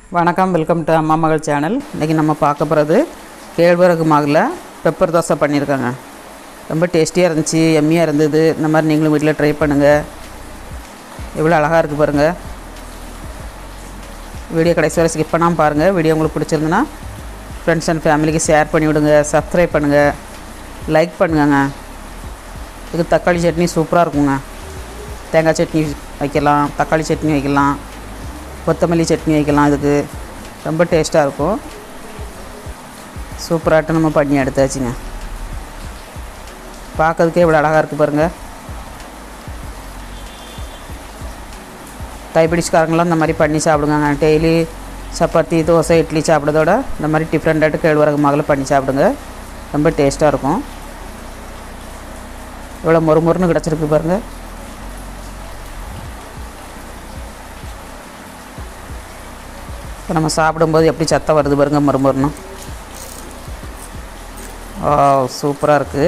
வணக்கம் welcome to அம்மா மகள் சேனல் இன்றைக்கி நம்ம பார்க்க போகிறது கேழ்வரகு மாவில் பெப்பர் தோசை பண்ணியிருக்காங்க ரொம்ப டேஸ்டியாக இருந்துச்சு எம்மியாக இருந்தது இந்த மாதிரி நீங்களும் வீட்டில் ட்ரை பண்ணுங்கள் எவ்வளோ அழகாக இருக்குது பாருங்கள் வீடியோ கடைசி வரை ஸ்கிப் பண்ணாமல் பாருங்கள் வீடியோ உங்களுக்கு பிடிச்சிருந்துன்னா ஃப்ரெண்ட்ஸ் அண்ட் ஃபேமிலிக்கு ஷேர் பண்ணி விடுங்க சப்ஸ்கிரைப் பண்ணுங்கள் லைக் பண்ணுங்கங்க இதுக்கு தக்காளி சட்னி சூப்பராக இருக்குங்க தேங்காய் சட்னி வைக்கலாம் தக்காளி சட்னி வைக்கலாம் கொத்தமல்லி சட்னி வைக்கலாம் இதுக்கு ரொம்ப டேஸ்ட்டாக இருக்கும் சூப்பராகிட்டு நம்ம பண்ணி எடுத்தாச்சுங்க பார்க்கறதுக்கே இவ்வளோ அழகாக இருக்குது பாருங்கள் டைபிடிஸ்காரங்களாம் இந்த மாதிரி பண்ணி சாப்பிடுங்க டெய்லி சப்பாத்தி தோசை இட்லி சாப்பிட்றதோட இந்த மாதிரி டிஃப்ரெண்ட்டாட்டு கேழ்வரகு மாவில் பண்ணி சாப்பிடுங்க ரொம்ப டேஸ்ட்டாக இருக்கும் இவ்வளோ மொறு மொறுன்னு கிடச்சிருக்கு பாருங்கள் இப்போ நம்ம சாப்பிடும்போது எப்படி சத்தம் வருது பாருங்க மறுமறுன்னு ஓ சூப்பராக இருக்குது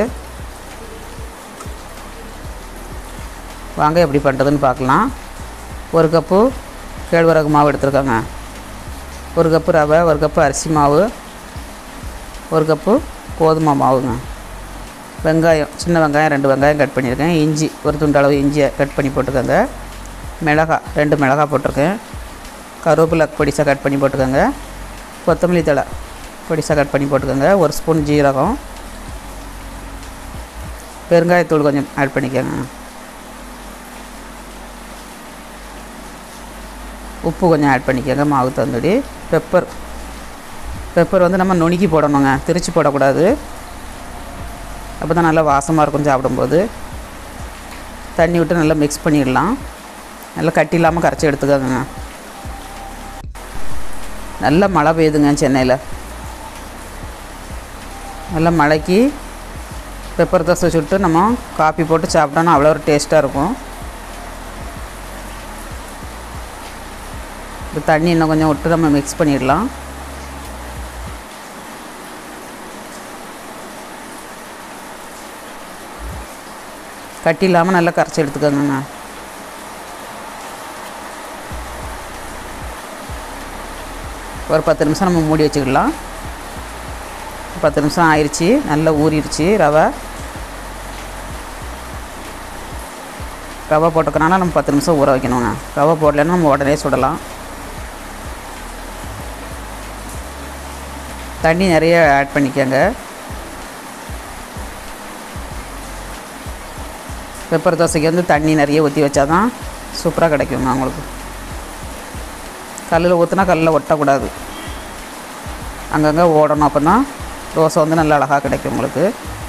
வாங்க எப்படி பண்ணுறதுன்னு பார்க்கலாம் ஒரு கப்பு கேழ்வரகு மாவு எடுத்துருக்காங்க ஒரு கப்பு ரவை ஒரு கப்பு அரிசி மாவு ஒரு கப்பு கோதுமை மாவுங்க வெங்காயம் சின்ன வெங்காயம் ரெண்டு வெங்காயம் கட் பண்ணியிருக்கேன் இஞ்சி ஒரு துண்டு அளவு இஞ்சியை கட் பண்ணி போட்டுக்கோங்க மிளகாய் ரெண்டு மிளகாய் போட்டிருக்கேன் கருவேப்பிலை பொடிசாக கட் பண்ணி போட்டுக்கோங்க கொத்தமல்லி தழை பொடிசாக கட் பண்ணி போட்டுக்கோங்க ஒரு ஸ்பூன் ஜீரகம் பெருங்காயத்தூள் கொஞ்சம் ஆட் பண்ணிக்கோங்க உப்பு கொஞ்சம் ஆட் பண்ணிக்கோங்க மாவு தந்துடி பெப்பர் பெப்பர் வந்து நம்ம நுணுக்கி போடணுங்க திரிச்சு போடக்கூடாது அப்போ தான் நல்லா வாசமாக இருக்கும் சாப்பிடும்போது தண்ணி விட்டு நல்லா மிக்ஸ் பண்ணிடலாம் நல்லா கட்டி இல்லாமல் கரைச்சி எடுத்துக்கோங்க நல்ல மழை பெய்யுதுங்க சென்னையில் நல்ல மழைக்கு பெப்பர் தோசை சுட்டு நம்ம காப்பி போட்டு சாப்பிட்டோன்னா அவ்வளோ ஒரு டேஸ்ட்டாக இருக்கும் இப்போ தண்ணி இன்னும் கொஞ்சம் விட்டு நம்ம மிக்ஸ் பண்ணிடலாம் கட்டி இல்லாமல் நல்லா கரைச்சி எடுத்துக்கோங்க ஒரு பத்து நிமிஷம் நம்ம மூடி வச்சுக்கலாம் பத்து நிமிஷம் ஆயிடுச்சு நல்லா ஊறிடுச்சு ரவை ரவை போட்டுக்கனால நம்ம பத்து நிமிஷம் ஊற வைக்கணுங்க ரவை போடலைன்னா நம்ம உடனே சுடலாம் தண்ணி நிறைய ஆட் பண்ணிக்கோங்க பெப்பர் தோசைக்கு வந்து தண்ணி நிறைய ஊற்றி வச்சா தான் சூப்பராக கிடைக்குங்க உங்களுக்கு கல்லில் ஊற்றினா கல்லில் ஒட்டக்கூடாது அங்கங்கே ஓடணும் அப்போ தான் தோசை வந்து நல்லா அழகாக கிடைக்கும் உங்களுக்கு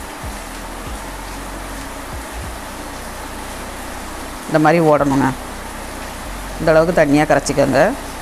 இந்த மாதிரி ஓடணுங்க இந்த அளவுக்கு தண்ணியாக கரைச்சிக்கோங்க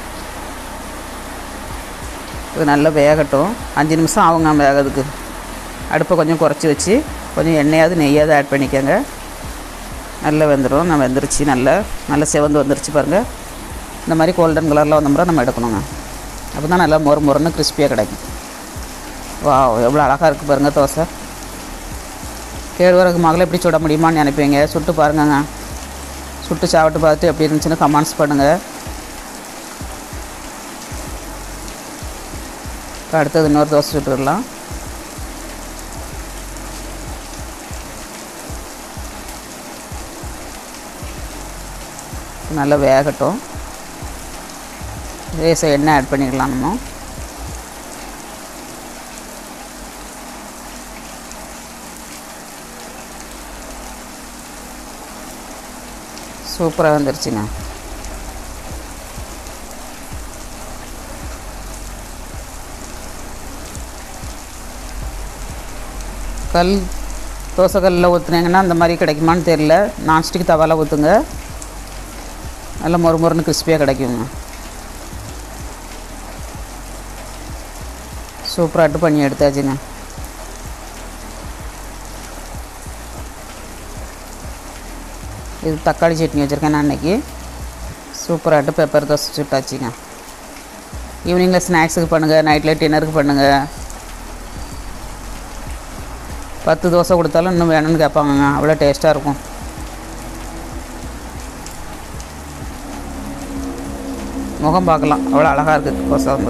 இது நல்லா வேகட்டும் அஞ்சு நிமிஷம் ஆகுங்க வேகிறதுக்கு அடுப்பை கொஞ்சம் குறைச்சி வச்சு கொஞ்சம் எண்ணெயாவது நெய்யாவது ஆட் பண்ணிக்கோங்க நல்லா வெந்துடும் நான் வெந்துருச்சு நல்லா நல்லா செவந்து வந்துருச்சு பாருங்கள் இந்த மாதிரி கோல்டன் கலரில் வந்தோம்னா நம்ம எடுக்கணுங்க அப்போ தான் நல்லா மொறு மொறுன்னு கிறிஸ்பியாக கிடைக்கும் வா எவ்வளோ அழகாக இருக்குது பாருங்கள் தோசை கேழ்வரகு மகளை எப்படி சுட முடியுமான்னு நினைப்பீங்க சுட்டு பாருங்கங்க சுட்டு சாப்பிட்டு பார்த்துட்டு எப்படி இருந்துச்சுன்னு கமெண்ட்ஸ் பண்ணுங்கள் இப்போ அடுத்தது இன்னொரு தோசை சுட்டுடலாம் நல்லா வேகட்டும் லேசாக எண்ணெய் ஆட் பண்ணிக்கலாம் நம்ம சூப்பராக வந்துருச்சுங்க கல் தோசை கல்லில் ஊற்றுனீங்கன்னா அந்த மாதிரி கிடைக்குமான்னு தெரியல நான்ஸ்டிக் தவாவில் ஊற்றுங்க நல்லா மொறு மொறுன்னு கிறிஸ்பியாக கிடைக்குங்க சூப்பராகிட்டு பண்ணி எடுத்தாச்சுங்க இது தக்காளி சட்னி வச்சுருக்கேன் நான் அன்றைக்கி சூப்பராகிட்டு பெப்பர் தோசை சுட்டாச்சுங்க ஈவினிங்கில் ஸ்நாக்ஸுக்கு பண்ணுங்கள் நைட்டில் டின்னருக்கு பண்ணுங்கள் பத்து தோசை கொடுத்தாலும் இன்னும் வேணும்னு கேட்பாங்கங்க அவ்வளோ டேஸ்ட்டாக இருக்கும் முகம் பார்க்கலாம் அவ்வளோ அழகாக இருக்குது கொசம்பு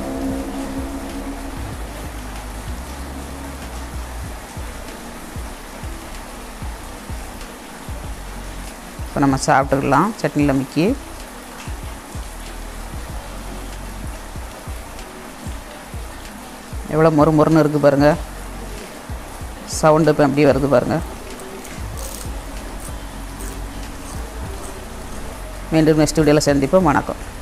இப்போ நம்ம சாப்பிட்டுக்கலாம் சட்னியில் முக்கி எவ்வளோ மொறு மொறுன்னு இருக்குது பாருங்கள் சவுண்டு இப்போ எப்படி வருது பாருங்கள் மீண்டும் நெக்ஸ்ட் வீடியோவில் சந்திப்போம் வணக்கம்